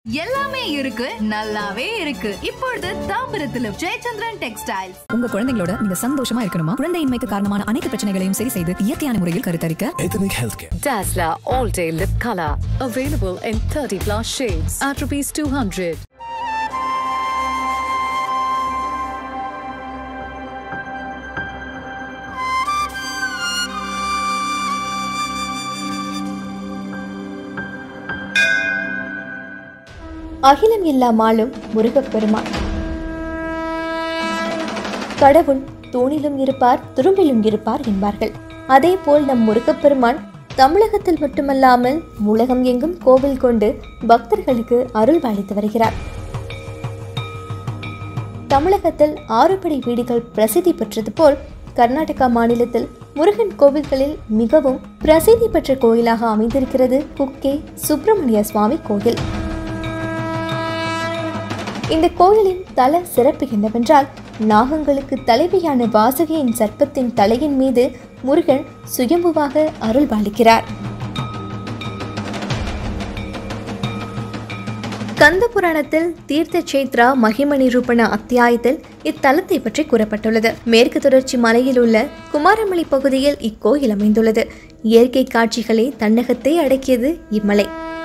எல்லாமே இருக்கு நல்லாவே இருக்கு இப்பொழுது தாம்பரத்திலும் ஜெயச்சந்திரன் டெக்ஸ்டைல்ஸ் உங்க குழந்தைங்களோட நீங்க சந்தோஷமா இருக்கணுமா குழந்தையின்மைக்கு காரணமான அனைத்து பிரச்சனைகளையும் சரி செய்து இயற்கையான முறையில் கருத்தரிக்க Ethnic Healthcare. Dazzler All Day Lip Color. Available in 30 plus shades at rupees 200. அகிலம் எல்லாம் ஆளும் முருகப்பெருமான் கடவுள் தூணிலும் இருப்பார் துரும்பிலும் இருப்பார் என்பார்கள் அதேபோல் நம் முருகப்பெருமான் தமிழகத்தில் மட்டுமல்லாமல் உலகம் எங்கும் கோவில் கொண்டு பக்தர்களுக்கு அருள் பாலித்து வருகிறார் தமிழகத்தில் ஆறுபடை வீடுகள் பிரசித்தி பெற்றது போல் கர்நாடகா மாநிலத்தில் முருகன் கோவில்களில் மிகவும் பிரசித்தி பெற்ற கோயிலாக அமைந்திருக்கிறது குக்கே சுப்பிரமணிய சுவாமி கோயில் இந்த கோயிலின் தல சிறப்பு என்னவென்றால் நாகங்களுக்கு தலைவியான வாசகையின் சர்ப்பத்தின் தலையின் மீது முருகன் சுயம்புவாக அருள் பாலிக்கிறார் கந்த புராணத்தில் தீர்த்த சேத்ரா மகிம நிரூபண அத்தியாயத்தில் இத்தலத்தை பற்றி கூறப்பட்டுள்ளது மேற்கு தொடர்ச்சி மலையில் உள்ள குமாரமலை பகுதியில் இக்கோயில் அமைந்துள்ளது இயற்கை காட்சிகளை தன்னகத்தை அடக்கியது இம்மலை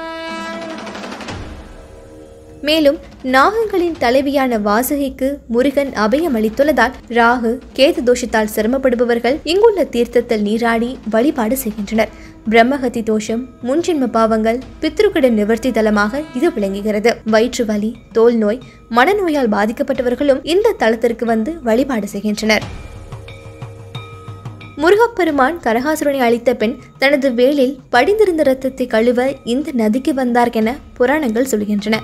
மேலும் நாகங்களின் தலைவியான வாசுகிக்கு முருகன் அபயம் அளித்துள்ளதால் ராகு கேது தோஷத்தால் சிரமப்படுபவர்கள் இங்குள்ள தீர்த்தத்தில் நீராடி வழிபாடு செய்கின்றனர் பிரம்மஹத்தி தோஷம் முன்ஜென்ம பாவங்கள் பித்ருக்கடன் நிவர்த்தி தலமாக இது விளங்குகிறது வயிற்று வலி தோல் நோய் மனநோயால் பாதிக்கப்பட்டவர்களும் இந்த தலத்திற்கு வந்து வழிபாடு செய்கின்றனர் முருகப்பெருமான் கரகாசுரனை அழித்த பெண் தனது வேலில் படிந்திருந்த ரத்தத்தை கழுவ இந்த நதிக்கு வந்தார் என புராணங்கள் சொல்கின்றன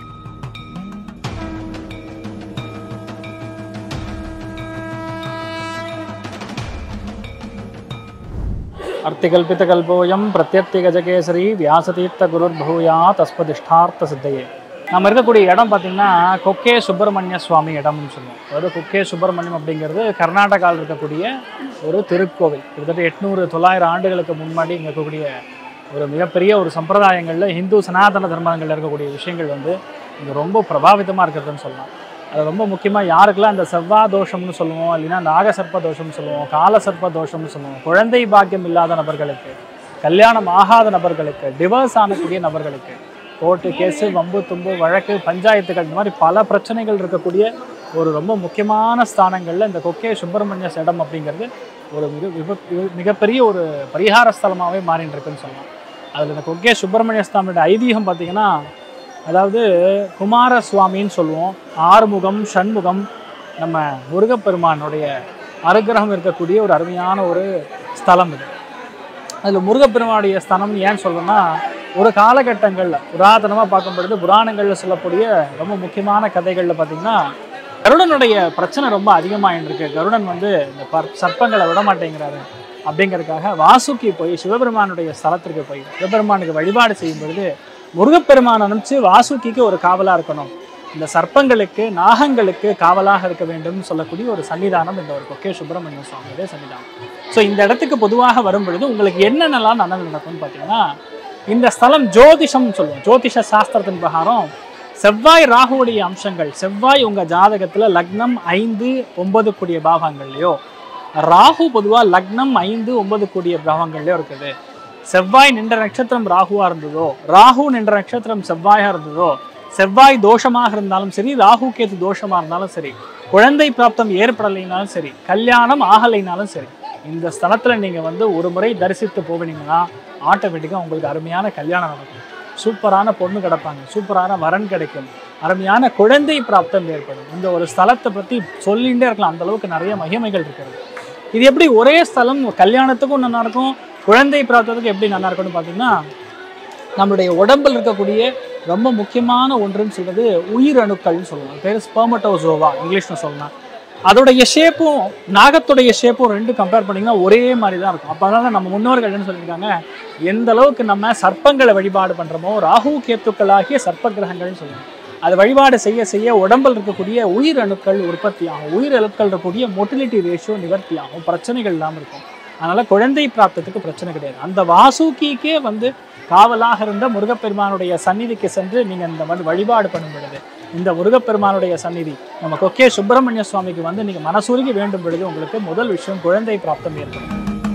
அர்த்திகல்பிதகல்போயம் பிரத்யர்த்திகஜகேசரி வியாசதீர்த்த குருர்பூயா தஸ்பதிஷ்டார்த்த சித்தையே நம்ம இருக்கக்கூடிய இடம் பார்த்தீங்கன்னா கொக்கே சுப்பிரமணிய சுவாமி இடம்னு சொல்லுவோம் அதாவது கொக்கே சுப்பிரமணியம் அப்படிங்கிறது கர்நாடகாவில் இருக்கக்கூடிய ஒரு திருக்கோவில் கிட்டத்தட்ட எட்நூறு தொள்ளாயிரம் ஆண்டுகளுக்கு முன்னாடி இங்கே இருக்கக்கூடிய ஒரு மிகப்பெரிய ஒரு சம்பிரதாயங்களில் இந்து சனாதன தர்மங்களில் இருக்கக்கூடிய விஷயங்கள் வந்து இங்கே ரொம்ப பிரபாவிதமாக இருக்கிறதுன்னு சொல்லலாம் அது ரொம்ப முக்கியமாக யாருக்கெல்லாம் இந்த செவ்வா தோஷம்னு சொல்லுவோம் இல்லைன்னா நாகசர்ப்ப தோஷம்னு சொல்லுவோம் காலசர்ப்ப தோஷம்னு சொல்லுவோம் குழந்தை பாக்கியம் இல்லாத நபர்களுக்கு கல்யாணம் ஆகாத நபர்களுக்கு டிவோர்ஸ் ஆனக்கூடிய நபர்களுக்கு கோர்ட்டு கேஸு வம்பு தும்பு வழக்கு பஞ்சாயத்துகள் இந்த மாதிரி பல பிரச்சனைகள் இருக்கக்கூடிய ஒரு ரொம்ப முக்கியமான ஸ்தானங்களில் இந்த கொக்கே சுப்பிரமணிய இடம் அப்படிங்கிறது ஒரு மிக விப- மிக- மிகப்பெரிய ஒரு பரிகார ஸ்தலமாகவே மாறின்னு இருக்குன்னு சொல்லலாம் அதில் இந்த கொக்கே சுப்பிரமணிய சுவாமியோட ஐதீகம் பார்த்தீங்கன்னா அதாவது குமார சுவாமின்னு சொல்லுவோம் ஆறுமுகம் சண்முகம் நம்ம முருகப்பெருமானுடைய அனுகிரகம் இருக்கக்கூடிய ஒரு அருமையான ஒரு ஸ்தலம் இது அதில் முருகப்பெருமானுடைய ஸ்தலம் ஏன்னு சொல்றேன்னா ஒரு காலகட்டங்களில் புராதனமாக பார்க்கும் பொழுது புராணங்களில் சொல்லக்கூடிய ரொம்ப முக்கியமான கதைகளில் பார்த்தீங்கன்னா கருடனுடைய பிரச்சனை ரொம்ப அதிகமாகிட்டு இருக்கு கருடன் வந்து இந்த பற்- சர்ப்பங்களை விட மாட்டேங்கிறாரு அப்படிங்கிறதுக்காக வாசுக்கி போய் சிவபெருமானுடைய ஸ்தலத்திற்கு போய் சிவபெருமானுக்கு வழிபாடு செய்யும் பொழுது முருகப்பெருமான் அனுப்பிச்சு வாசுக்கிக்கு ஒரு காவலாக இருக்கணும் இந்த சர்ப்பங்களுக்கு நாகங்களுக்கு காவலாக இருக்க வேண்டும்னு சொல்லக்கூடிய ஒரு சன்னிதானம் இந்த ஒரு கொக்கே சுப்பிரமணிய சுவாமியுடைய சன்னிதானம் ஸோ இந்த இடத்துக்கு பொதுவாக வரும் பொழுது உங்களுக்கு என்னென்னலாம் நல்லது நடக்கும்னு பார்த்தீங்கன்னா இந்த ஸ்தலம் ஜோதிஷம்னு சொல்லுவோம் ஜோதிஷ சாஸ்திரத்தின் பிரகாரம் செவ்வாய் ராகுவுடைய அம்சங்கள் செவ்வாய் உங்க ஜாதகத்துல லக்னம் ஐந்து ஒன்பது கூடிய பாவங்கள்லையோ ராகு பொதுவா லக்னம் ஐந்து ஒன்பது கூடிய பாவங்கள்லயோ இருக்குது செவ்வாய் நின்ற நட்சத்திரம் ராகுவா இருந்ததோ ராகு நின்ற நட்சத்திரம் செவ்வாயா இருந்ததோ செவ்வாய் தோஷமாக இருந்தாலும் சரி ராகு கேது தோஷமா இருந்தாலும் சரி குழந்தை பிராப்தம் ஏற்படலைனாலும் சரி கல்யாணம் ஆகலைனாலும் சரி இந்த ஸ்தலத்துல நீங்க வந்து ஒரு முறை தரிசித்து போவீங்கன்னா ஆட்டோமேட்டிக்காக உங்களுக்கு அருமையான கல்யாணம் நடக்கும் சூப்பரான பொண்ணு கிடப்பாங்க சூப்பரான வரன் கிடைக்கும் அருமையான குழந்தை பிராப்தம் ஏற்படும் இந்த ஒரு ஸ்தலத்தை பற்றி சொல்லிகிட்டே இருக்கலாம் அந்த அளவுக்கு நிறைய மகிமைகள் இருக்கிறது இது எப்படி ஒரே ஸ்தலம் கல்யாணத்துக்கும் நல்லா இருக்கும் குழந்தை பிராப்தத்துக்கு எப்படி நல்லா இருக்கும்னு பார்த்தீங்கன்னா நம்மளுடைய உடம்பில் இருக்கக்கூடிய ரொம்ப முக்கியமான ஒன்றுன்னு சொல்றது உயிரணுக்கள்னு சொல்லலாம் பேர் ஸ்பெர்மட்டோசோவா இங்கிலீஷில் சொல்லலாம் அதோடைய ஷேப்பும் நாகத்துடைய ஷேப்பும் ரெண்டும் கம்பேர் பண்ணிங்கன்னா ஒரே மாதிரி தான் இருக்கும் அப்போ அதனால நம்ம முன்னோர்கள் என்ன சொல்லியிருக்காங்க எந்த அளவுக்கு நம்ம சர்ப்பங்களை வழிபாடு பண்ணுறோமோ ராகு கேத்துக்களாகிய சர்ப்ப கிரகங்கள்னு சொல்லுவோம் அது வழிபாடு செய்ய செய்ய உடம்பில் இருக்கக்கூடிய உயிரணுக்கள் உற்பத்தி ஆகும் உயிரணுக்கள் இருக்கக்கூடிய மொட்டிலிட்டி ரேஷியோ நிவர்த்தி ஆகும் பிரச்சனைகள் இல்லாமல் இருக்கும் அதனால குழந்தை பிராப்தத்துக்கு பிரச்சனை கிடையாது அந்த வாசுகிக்கே வந்து காவலாக இருந்த முருகப்பெருமானுடைய சந்நிதிக்கு சென்று நீங்கள் இந்த மாதிரி வழிபாடு பண்ணும் பொழுது இந்த முருகப்பெருமானுடைய சந்நிதி நம்ம கொக்கே சுப்பிரமணிய சுவாமிக்கு வந்து நீங்கள் மனசுருகி வேண்டும் பொழுது உங்களுக்கு முதல் விஷயம் குழந்தை பிராப்தம் ஏற்படும்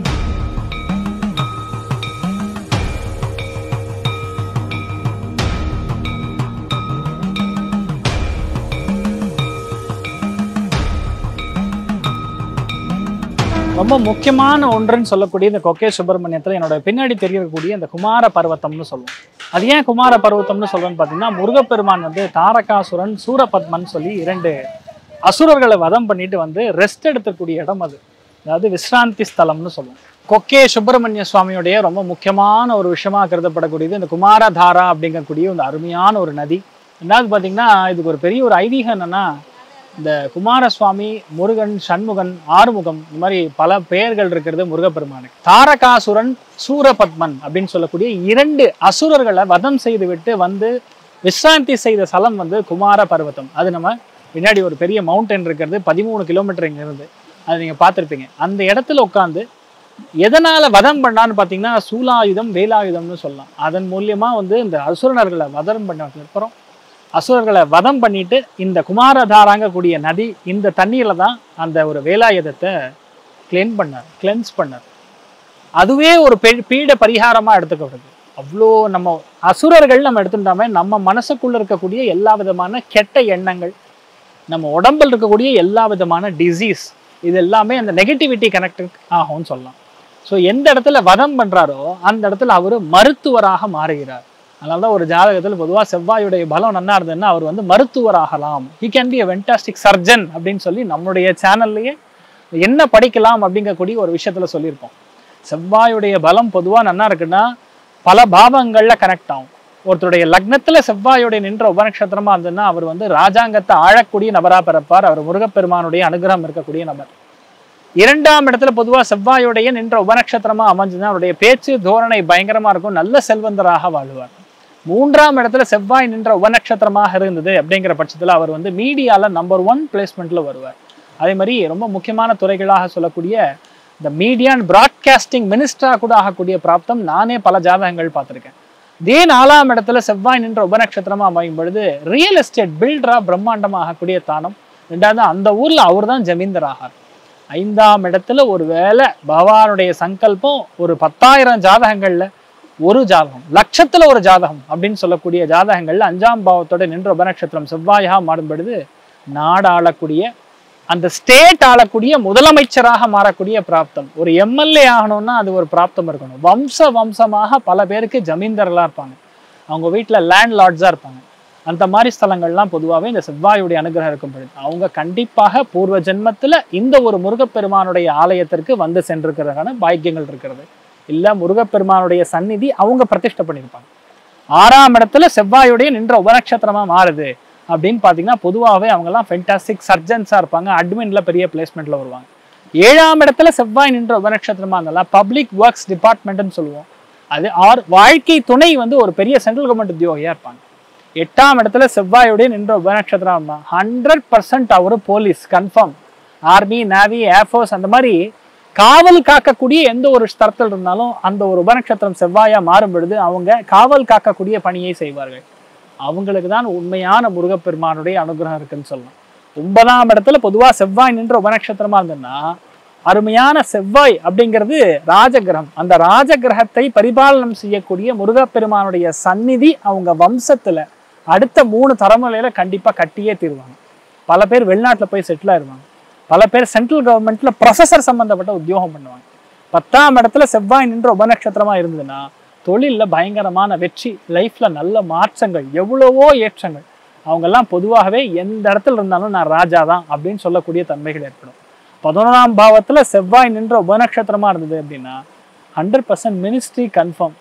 ரொம்ப முக்கியமான ஒன்றுன்னு சொல்லக்கூடிய இந்த கொக்கே சுப்பிரமணியத்தில் என்னோட பின்னாடி தெரியக்கூடிய இந்த குமார பர்வத்தம்னு சொல்லுவோம் அது ஏன் குமார பர்வத்தம்னு சொல்றேன்னு பார்த்தீங்கன்னா முருகப்பெருமான் வந்து தாரகாசுரன் சூரபத்மன் சொல்லி இரண்டு அசுரர்களை வதம் பண்ணிட்டு வந்து ரெஸ்ட் எடுக்கக்கூடிய இடம் அது அதாவது விஸ்ராந்தி ஸ்தலம்னு சொல்லுவோம் கொக்கே சுப்பிரமணிய சுவாமியுடைய ரொம்ப முக்கியமான ஒரு விஷயமா கருதப்படக்கூடியது இந்த குமாரதாரா அப்படிங்கக்கூடிய ஒரு அருமையான ஒரு நதி ரெண்டாவது பார்த்தீங்கன்னா இதுக்கு ஒரு பெரிய ஒரு ஐதீகம் என்னன்னா இந்த குமாரசுவாமி முருகன் சண்முகன் ஆறுமுகம் இந்த மாதிரி பல பெயர்கள் இருக்கிறது முருகப்பெருமானுக்கு தாரகாசுரன் சூரபத்மன் அப்படின்னு சொல்லக்கூடிய இரண்டு அசுரர்களை வதம் செய்து விட்டு வந்து விஸ்ராந்தி செய்த ஸ்தலம் வந்து குமார பர்வதம் அது நம்ம பின்னாடி ஒரு பெரிய மவுண்டன் இருக்கிறது பதிமூணு கிலோமீட்டர் இங்க இருந்து அது நீங்க பார்த்திருப்பீங்க அந்த இடத்துல உட்காந்து எதனால வதம் பண்ணான்னு பார்த்தீங்கன்னா சூலாயுதம் வேலாயுதம்னு சொல்லலாம் அதன் மூலியமா வந்து இந்த அசுரனர்களை வதம் பண்ணதுக்கு அப்புறம் அசுரர்களை வதம் பண்ணிட்டு இந்த குமாரதாராங்கக்கூடிய நதி இந்த தண்ணியில தான் அந்த ஒரு வேலாயுதத்தை கிளென் பண்ணார் கிளென்ஸ் பண்ணார் அதுவே ஒரு பெ பீட பரிகாரமா எடுத்துக்கப்படுது அவ்வளோ நம்ம அசுரர்கள் நம்ம எடுத்துட்டாமே நம்ம மனசுக்குள்ள இருக்கக்கூடிய எல்லா விதமான கெட்ட எண்ணங்கள் நம்ம உடம்பில் இருக்கக்கூடிய எல்லா விதமான டிசீஸ் இது எல்லாமே அந்த நெகட்டிவிட்டி கனெக்ட் ஆகும்னு சொல்லலாம் ஸோ எந்த இடத்துல வதம் பண்றாரோ அந்த இடத்துல அவர் மருத்துவராக மாறுகிறார் அதனால தான் ஒரு ஜாதகத்தில் பொதுவாக செவ்வாயுடைய பலம் நல்லா இருந்ததுன்னா அவர் வந்து மருத்துவராகலாம் he can be a fantastic surgeon அப்படின்னு சொல்லி நம்மளுடைய சேனல்லையே என்ன படிக்கலாம் அப்படிங்கக்கூடிய ஒரு விஷயத்துல சொல்லியிருப்போம் செவ்வாயுடைய பலம் பொதுவாக நல்லா இருக்குன்னா பல பாவங்கள்ல கனெக்ட் ஆகும் ஒருத்தருடைய லக்னத்துல செவ்வாயுடைய நின்ற உபநட்சத்திரமா இருந்ததுன்னா அவர் வந்து ராஜாங்கத்தை ஆழக்கூடிய நபரா பிறப்பார் அவர் முருகப்பெருமானுடைய அனுகிரகம் இருக்கக்கூடிய நபர் இரண்டாம் இடத்துல பொதுவா செவ்வாயுடைய நின்ற உபநட்சத்திரமா அமைஞ்சதுன்னா அவருடைய பேச்சு தோரணை பயங்கரமா இருக்கும் நல்ல செல்வந்தராக வாழுவார் மூன்றாம் இடத்துல செவ்வாய் நின்ற உபநட்சத்திரமாக இருந்தது அப்படிங்கிற பட்சத்துல அவர் வந்து மீடியால நம்பர் ஒன் பிளேஸ்மெண்ட்ல வருவார் அதே மாதிரி ரொம்ப முக்கியமான துறைகளாக சொல்லக்கூடிய இந்த மீடியா அண்ட் பிராட்காஸ்டிங் மினிஸ்டரா கூட ஆகக்கூடிய பிராப்தம் நானே பல ஜாதகங்கள் பார்த்திருக்கேன் இதே நாலாம் இடத்துல செவ்வாய் நின்ற உபநட்சத்திரமா அமையும் பொழுது ரியல் எஸ்டேட் பில்டரா பிரம்மாண்டமா ஆகக்கூடிய தானம் ரெண்டாவது அந்த ஊர்ல அவர் தான் ஜமீந்தராகார் ஐந்தாம் இடத்துல ஒரு வேளை பகவானுடைய சங்கல்பம் ஒரு பத்தாயிரம் ஜாதகங்கள்ல ஒரு ஜாதகம் லட்சத்துல ஒரு ஜாதகம் அப்படின்னு சொல்லக்கூடிய ஜாதகங்கள்ல அஞ்சாம் பாவத்தோட நின்ற உபநட்சத்திரம் செவ்வாயாக மாறும் பொழுது நாடு ஆளக்கூடிய அந்த ஸ்டேட் ஆளக்கூடிய முதலமைச்சராக மாறக்கூடிய பிராப்தம் ஒரு எம்எல்ஏ ஆகணும்னா அது ஒரு பிராப்தம் இருக்கணும் வம்ச வம்சமாக பல பேருக்கு ஜமீன்தார்களாக இருப்பாங்க அவங்க வீட்டில் லேண்ட் லார்ட்ஸாக இருப்பாங்க அந்த மாதிரி ஸ்தலங்கள்லாம் பொதுவாகவே இந்த செவ்வாயுடைய அனுகிரகம் இருக்கும் பொழுது அவங்க கண்டிப்பாக பூர்வ ஜென்மத்தில் இந்த ஒரு முருகப்பெருமானுடைய ஆலயத்திற்கு வந்து சென்றிருக்கிறதுக்கான பாக்கியங்கள் இருக்கிறது இல்லை முருகப்பெருமானுடைய சந்நிதி அவங்க பிரதிஷ்டை பண்ணியிருப்பாங்க ஆறாம் இடத்துல செவ்வாயுடைய நின்ற உபநட்சத்திரமா மாறுது அப்படின்னு பார்த்தீங்கன்னா பொதுவாகவே அவங்கெல்லாம் ஃபென்டாஸ்டிக் சர்ஜன்ஸாக இருப்பாங்க அட்மின்ல பெரிய பிளேஸ்மெண்ட்ல வருவாங்க ஏழாம் இடத்துல செவ்வாய் நின்ற உபநட்சத்திரமா இருந்தாலும் பப்ளிக் ஒர்க்ஸ் டிபார்ட்மெண்ட்னு சொல்லுவோம் அது ஆர் வாழ்க்கை துணை வந்து ஒரு பெரிய சென்ட்ரல் கவர்மெண்ட் உத்தியோகியா இருப்பாங்க எட்டாம் இடத்துல செவ்வாயுடைய நின்ற உபநட்சத்திரம் ஹண்ட்ரட் பர்சன்ட் அவர் police confirm army navy air force அந்த மாதிரி காவல் காக்கக்கூடிய எந்த ஒரு ஸ்தலத்தில் இருந்தாலும் அந்த ஒரு உபநட்சத்திரம் செவ்வாயா மாறும் பொழுது அவங்க காவல் காக்கக்கூடிய பணியை செய்வார்கள் அவங்களுக்கு தான் உண்மையான முருகப்பெருமானுடைய அனுகிரகம் இருக்குன்னு சொல்லலாம் ஒன்பதாம் இடத்துல பொதுவா செவ்வாய் நின்ற உபநட்சத்திரமா இருந்ததுன்னா அருமையான செவ்வாய் அப்படிங்கிறது ராஜகிரகம் அந்த ராஜகிரகத்தை பரிபாலனம் செய்யக்கூடிய முருகப்பெருமானுடைய சந்நிதி அவங்க வம்சத்துல அடுத்த மூணு தலைமுறையில கண்டிப்பா கட்டியே தீருவாங்க பல பேர் வெளிநாட்டுல போய் செட்டில் ஆயிருவாங்க பல பேர் சென்ட்ரல் கவர்மெண்ட்ல ப்ரொஃபஸர் சம்பந்தப்பட்ட உத்தியோகம் பண்ணுவாங்க பத்தாம் இடத்துல செவ்வாய் நின்ற உபநட்சத்திரமா இருந்ததுன்னா தொழில்ல பயங்கரமான வெற்றி லைஃப்ல நல்ல மாற்றங்கள் எவ்வளவோ ஏற்றங்கள் அவங்கெல்லாம் பொதுவாகவே எந்த இடத்துல இருந்தாலும் நான் ராஜா தான் அப்படின்னு சொல்லக்கூடிய தன்மைகள் ஏற்படும் பதினொன்றாம் பாவத்துல செவ்வாய் நின்ற உபநட்சத்திரமா இருந்தது அப்படின்னா ஹண்ட்ரட் பர்சன்ட் மினிஸ்ட்ரி கன்ஃபார்ம்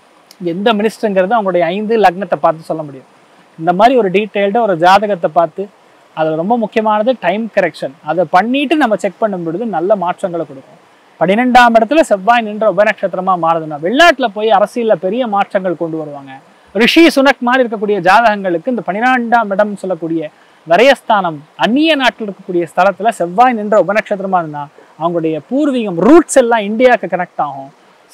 எந்த மினிஸ்டருங்கிறது அவங்களுடைய ஐந்து லக்னத்தை பார்த்து சொல்ல முடியும் இந்த மாதிரி ஒரு டீட்டெயில்டாக ஒரு ஜாதகத்தை பார்த்து அதில் ரொம்ப முக்கியமானது டைம் கரெக்ஷன் அதை பண்ணிட்டு நம்ம செக் பண்ணும் பொழுது நல்ல மாற்றங்களை கொடுக்கும் பன்னிரெண்டாம் இடத்துல செவ்வாய் நின்ற உபநட்சத்திரமா மாறுதுன்னா வெளிநாட்டில் போய் அரசியலில் பெரிய மாற்றங்கள் கொண்டு வருவாங்க ரிஷி சுனக் மாதிரி இருக்கக்கூடிய ஜாதகங்களுக்கு இந்த பன்னிரெண்டாம் இடம் சொல்லக்கூடிய விரயஸ்தானம் அந்நிய நாட்டில் இருக்கக்கூடிய ஸ்தலத்துல செவ்வாய் நின்ற உபநட்சத்திரமா இருந்தா அவங்களுடைய பூர்வீகம் ரூட்ஸ் எல்லாம் இந்தியாவுக்கு கனெக்ட் ஆகும்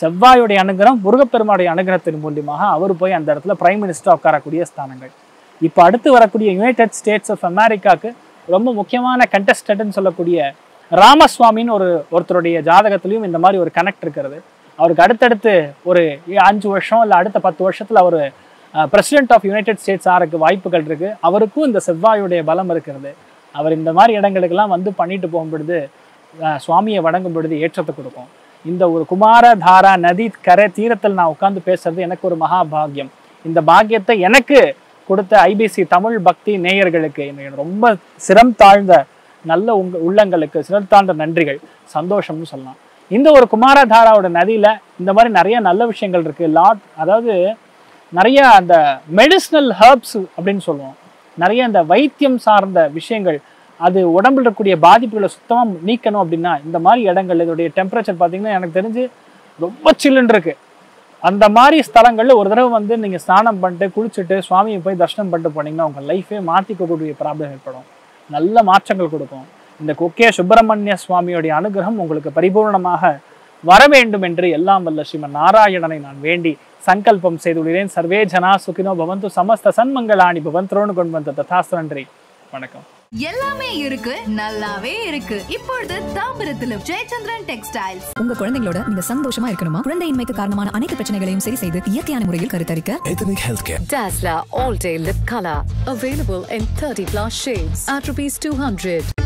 செவ்வாயுடைய அனுகிரகம் முருகப்பெருமானுடைய அனுகிரகத்தின் மூலியமாக அவர் போய் அந்த இடத்துல பிரைம் மினிஸ்டர் உட்காரக்கூடிய ஸ்தானங்கள் இப்போ அடுத்து வரக்கூடிய யுனைடெட் ஸ்டேட்ஸ் ஆஃப் அமெரிக்காவுக்கு ரொம்ப முக்கியமான கண்டஸ்டன்ட்னு சொல்லக்கூடிய ராமசுவாமின்னு ஒரு ஒருத்தருடைய ஜாதகத்திலையும் இந்த மாதிரி ஒரு கனெக்ட் இருக்கிறது அவருக்கு அடுத்தடுத்து ஒரு அஞ்சு வருஷம் இல்லை அடுத்த பத்து வருஷத்தில் அவர் பிரசிடென்ட் ஆஃப் யுனைடெட் ஸ்டேட்ஸ் ஆறக்கு வாய்ப்புகள் இருக்கு அவருக்கும் இந்த செவ்வாயுடைய பலம் இருக்கிறது அவர் இந்த மாதிரி இடங்களுக்கெல்லாம் வந்து பண்ணிட்டு போகும் பொழுது அஹ், சுவாமியை வணங்கும் பொழுது ஏற்றத்தை கொடுக்கும் இந்த ஒரு குமார தாரா நதி கரை தீரத்தில் நான் உட்கார்ந்து பேசுறது எனக்கு ஒரு மகா பாக்கியம் இந்த பாக்கியத்தை எனக்கு கொடுத்த ஐபிசி தமிழ் பக்தி நேயர்களுக்கு என்னுடைய ரொம்ப சிரம் தாழ்ந்த நல்ல உங்க உள்ளங்களுக்கு சிரம் தாழ்ந்த நன்றிகள் சந்தோஷம்னு சொல்லலாம் இந்த ஒரு குமாரதாராவோட நதியில இந்த மாதிரி நிறைய நல்ல விஷயங்கள் இருக்கு லாட் அதாவது நிறைய அந்த மெடிசினல் ஹெர்ப்ஸ் அப்படின்னு சொல்லுவோம் நிறைய அந்த வைத்தியம் சார்ந்த விஷயங்கள் அது உடம்புல இருக்கக்கூடிய பாதிப்புகளை சுத்தமாக நீக்கணும் அப்படின்னா இந்த மாதிரி இடங்கள் இதோடைய டெம்பரேச்சர் பார்த்தீங்கன்னா எனக்கு தெரிஞ்சு ரொம்ப சில்லுன்னு இருக்கு அந்த மாதிரி ஸ்தலங்களில் ஒரு தடவை வந்து நீங்கள் ஸ்நானம் பண்ணிட்டு குளிச்சுட்டு சுவாமியை போய் தரிசனம் பண்ணிட்டு போனீங்கன்னா உங்கள் லைஃபே மாற்றிக்கக்கூடிய ப்ராப்ளம் ஏற்படும் நல்ல மாற்றங்கள் கொடுக்கும் இந்த கொக்கே சுப்பிரமணிய சுவாமியுடைய அனுகிரகம் உங்களுக்கு பரிபூர்ணமாக வர வேண்டும் என்று எல்லாம் வல்ல ஸ்ரீமன் நாராயணனை நான் வேண்டி சங்கல்பம் செய்துள்ளேன் சர்வே ஜனா சுகினோ பவந்து சமஸ்த சன்மங்களாணி பவந்தரோன்னு கொண்டு வந்த ததாஸ்து நன்றி வணக்கம் எல்லாமே இருக்கு நல்லாவே இருக்கு இப்பொழுது தாம்பரத்திலும் ஜெயச்சந்திரன் டெக்ஸ்டைல்ஸ் உங்க குழந்தைங்களோட நீங்க சந்தோஷமா இருக்கணுமா குழந்தையின்மைக்கு காரணமான அனைத்து பிரச்சனைகளையும் சரி செய்து இயற்கையான முறையில் கருத்தரிக்க Ethnic Healthcare. Dazzler All Day Lip Color. Available in 30 plus shades at rupees 200.